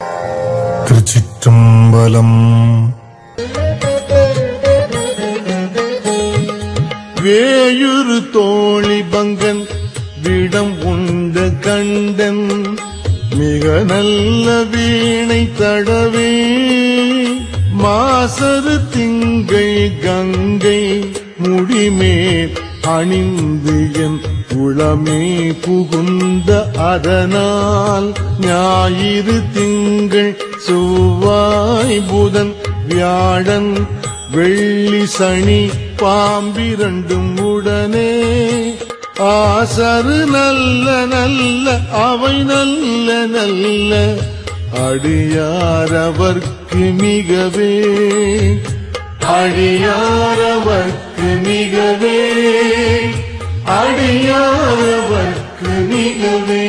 திருச்சிற்றம்பலம் வேயுறு தோழி பங்கன் விடம் உண்ட கண்டன் மிக நல்ல வீணை தடவே மாசரு திங்கள் கங்கை முடிமேல் அணிந்து என் உளமே புகுந்த அதனால் ஞாயிறு திங்கள் செவ்வாய் புதன் வியாழன் வெள்ளி சனி பாம்பிரண்டும் உடனே ஆசரு நல்ல நல்ல அவை நல்ல நல்ல அடியாரவர்க்கு மிகவே அடியாரவர்க்கு மிகவே அடியாரவர்க்கு மிகவே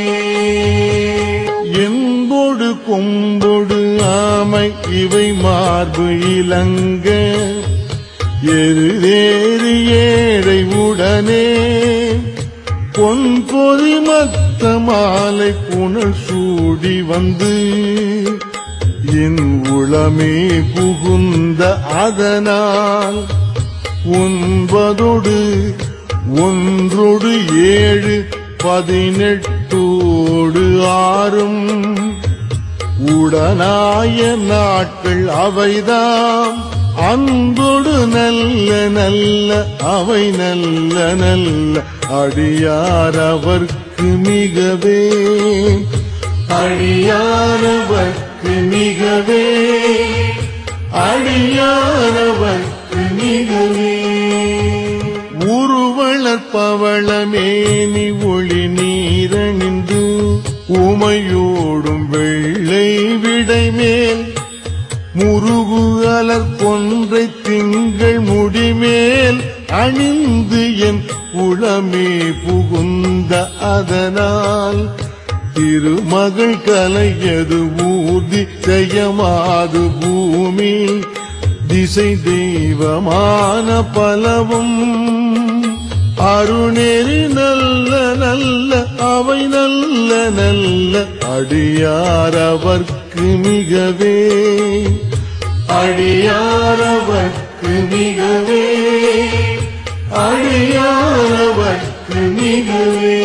என்பொடு கொம்பொடு ஆமை இவை மார்பு இலங்க எருதேறு ஏழை உடனே பொன் பொறி மத்த மாலை புனல் சூடி வந்து என் உளமே புகுந்த அதனால் ஒன்பதொடு ஒன்றொடு ஏழு பதினெட்டோடு ஆறும் உடனாய நாட்கள் அவைதாம் அன்பொடு நல்ல நல்ல அவை நல்ல நல்ல அடியார் அவர்க்கு மிகவே அடியாரவர்க்கு மிகவே அடியாரவர்க்கு மிகவே உருவளர் பவளமேனி ஒளி நீரணிந்து உமையோடும் வெள்ளை விடைமேல் முருகு அலர் கொன்றை திங்கள் முடிமேல் அணிந்து என் உளமே புகுந்த அதனால் திருமகள் கலையது ஊர்தி செய்யமாது பூமி திசை தெய்வமான பலவும் அருணேறி நல்ல நல்ல அவை நல்ல நல்ல அடியாரவர்க்கு மிகவே அடியாரவர்க்கு மிகவே அடியாரவர்க்கு மிகவே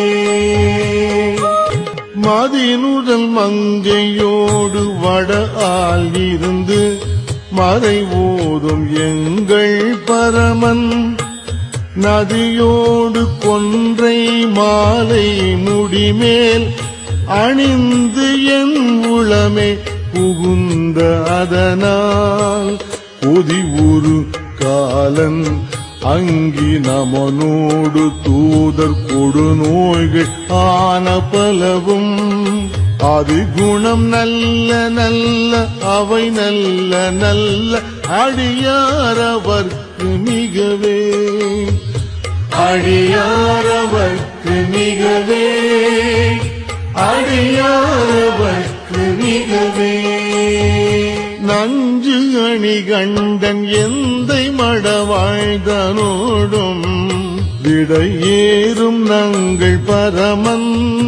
மதினுதல் மங்கையோடு வட ஆள் இருந்து மறை ஓதும் எங்கள் பரமன் நதியோடு கொன்றை மாலை முடிமேல் அணிந்து என் உளமே புகுந்த அதனால் பொதி ஒரு காலன் அங்கி நமனோடு தூதர் கொடு நோய்கள் ஆன பலவும் அது குணம் நல்ல நல்ல அவை நல்ல நல்ல அடியாரவர்க்கு மிகவே அடியாரவர்க்கு மிகவே அடியாரவர்க்கு மிகவே நஞ்சு அணி கண்டன் எந்தை மடவாழ்தனோடும் விடையேறும் நங்கள் பரமன்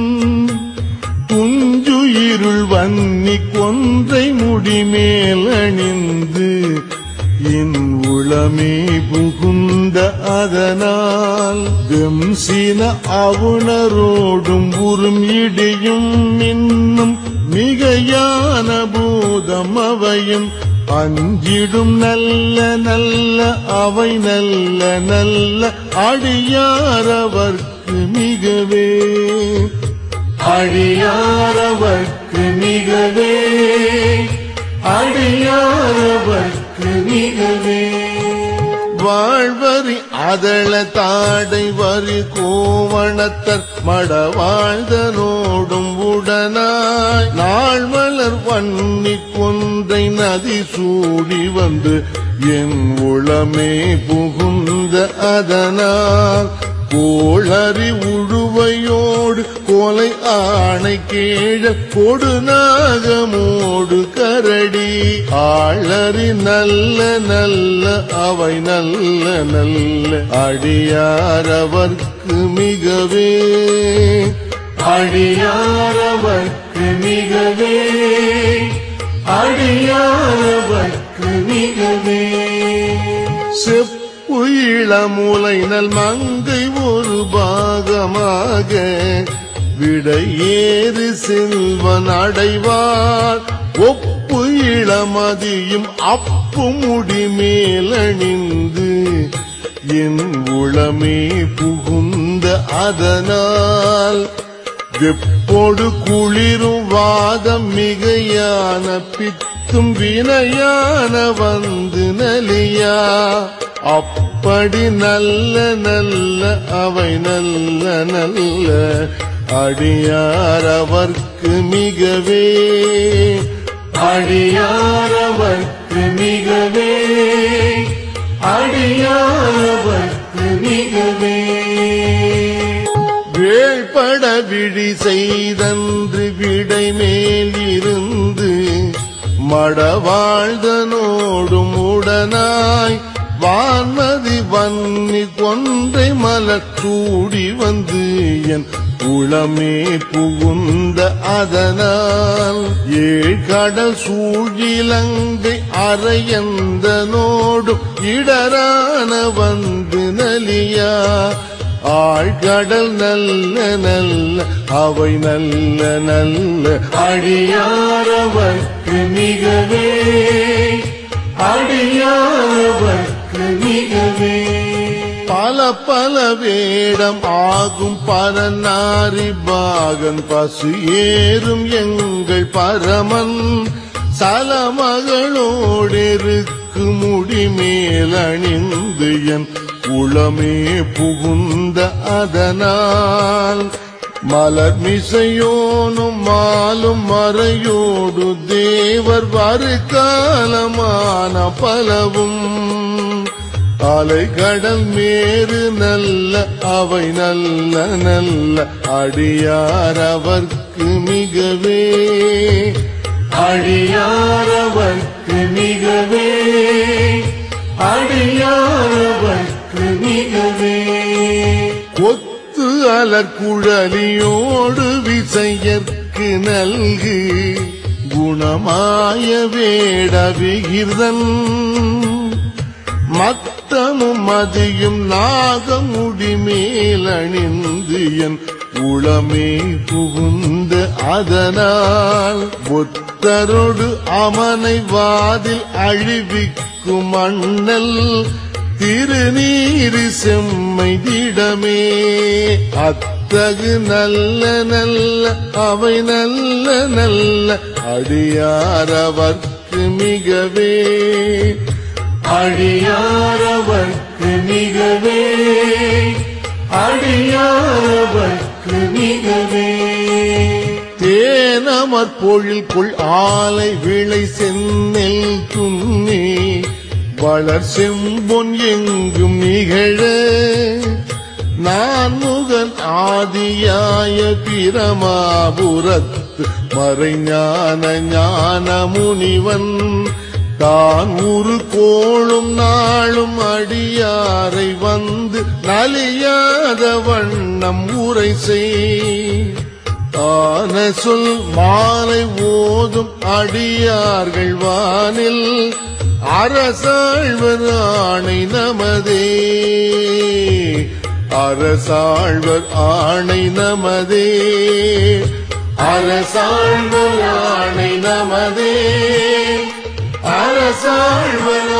துஞ்சு இருள் வன்னி கொன்றை முடிமேல் அணிந்து என் உளமே புகுந்த அதனால் வெம்சின அவுணரோடும் உறும் இடியும் இன்னும் மிகையான பூதம் அவையும் அஞ்சிடும் நல்ல நல்ல அவை நல்ல நல்ல அடியாரவர்க்கு மிகவே அடியாரவர்க்கு மிகவே அடியாரவர்க்கு மிகவே வாழ்வரி அதள தாடை வரி கோவணத்தர் மடவாழ்தனோடும் உடனாய் நாள் மலர் வன்னி கொன்றை நதி சூடி வந்து என் உளமே புகுந்த அதனால் கோளறி உழுவையோடு கொலை ஆணை கீழ கொடு நாகமோடு கரடி ஆளறி நல்ல நல்ல அவை நல்ல நல்ல அடியாரவர்க்கு மிகவே அடியாரவர்க்கு மிகவே மிகவே செப்பு இளமுலை நல் மங்கை ஒரு பாகமாக விடையேறு செல்வன் அடைவார் ஒப்பு இளமதியும் அப்பு முடி மேலணிந்து என் உளமே புகுந்த அதனால் வெப்போடு குளிரும் வாதம் மிகையான பித்தும் வினையான வந்து நலியா அப்படி நல்ல நல்ல அவை நல்ல நல்ல அடியார் அவர்க்கு மிகவே அடியாரவர்க்கு மிகவே அடியாரவர்க்கு மிகவே வேள்பட விழி செய்தன்று விடை மேல் இருந்து மடவாழ்தனோடும் உடனாய் வான்மதி வன்னி கொன்றை மலர் சூடி வந்து என் உளமே புகுந்த அதனால் ஏழ்கடல் சூழிலங்கை அரையந்தனோடும் இடரான வந்து நலியா ஆழ்கடல் நல்ல நல்ல அவை நல்ல நல்ல அடியாரவர்க்கு மிகவே அடியாரவர்க்கு மிகவே பல பல வேடம் ஆகும் பரநாரி பாகன் பசு ஏறும் எங்கள் பரமன் சலமகளோடிருக்கு முடி மேலணிந்து என் உளமே புகுந்த அதனால் மலர் மிசையோனும் மாலும் மறையோடு தேவர் வருகாலமான பலவும் அலைகடல் மேறு நல்ல அவை நல்ல நல்ல அடியார் அவர்க்கு மிகவே அடியாரவர்க்கு மிகவே அடியாரவர்க்கு மிகவே கொத்து அலர் குழலியோடு விசையற்கு நல்கு குணமாய வேட விகிர்தன் மத்தமும் மதியும் நாகமுடி மேலணிந்து என் உளமே புகுந்த அதனால் புத்தரோடு அமனை வாதில் அழிவிக்கும் அண்ணல் திருநீரு செம்மை திடமே அத்தகு நல்ல நல்ல அவை நல்ல நல்ல அடியாரவர்க்கு மிகவே அடியாரவர்க்கு மிகவே அடியாரவர்க்கு மிகவே தேனமற் பொழில் கொள் ஆலை விளை செந்நெல் துண்ணி வளர் செம்பொன் எங்கும் நிகழ நான் முகன் ஆதியாய பிரமாபுரத்து மறைஞான ஞான முனிவன் தான் உரு கோளும் நாளும் அடியாரை வந்து நலியாத வண்ணம் உரை செய் ஆன சொல் மாலை ஓதும் அடியார்கள் வானில் அரசாழ்வர் ஆணை நமதே அரசாழ்வர் ஆணை நமதே அரசாழ்வர் ஆணை நமதே அரசாழ்வர்